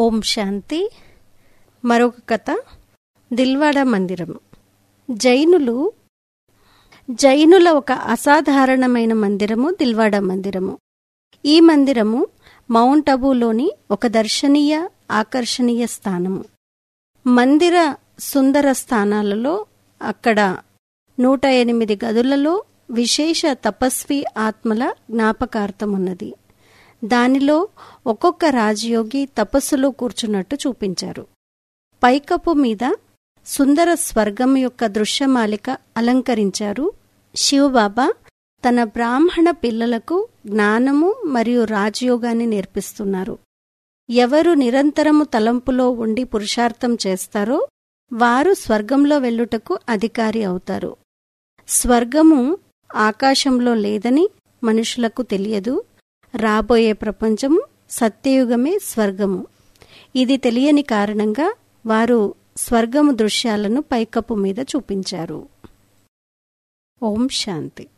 ఓం శాంతి మరొక కథ దిల్వాడ మందిరము జైనులు జైనుల ఒక అసాధారణమైన మందిరము దిల్వాడ మందిరము ఈ మందిరము మౌంట్ అబూలోని ఒక దర్శనీయ ఆకర్షణీయ స్థానము మందిర సుందర స్థానాలలో అక్కడ నూట ఎనిమిది గదులలో విశేష తపస్వి ఆత్మల జ్ఞాపకార్థం ఉన్నది దానిలో ఒక్కొక్క రాజయోగి తపస్సులో కూర్చున్నట్టు చూపించారు పైకప్పు మీద సుందర స్వర్గం యొక్క దృశ్యమాలిక అలంకరించారు శివబాబా తన బ్రాహ్మణ పిల్లలకు జ్ఞానము మరియు రాజయోగాన్ని నేర్పిస్తున్నారు ఎవరు నిరంతరము తలంపులో ఉండి పురుషార్థం చేస్తారో వారు స్వర్గంలో వెళ్ళుటకు అధికారి అవుతారు స్వర్గము ఆకాశంలో లేదని మనుషులకు తెలియదు రాబోయే ప్రపంచము సత్యయుగమే స్వర్గము ఇది తెలియని కారణంగా వారు స్వర్గము దృశ్యాలను పైకప్పు మీద చూపించారు ఓం శాంతి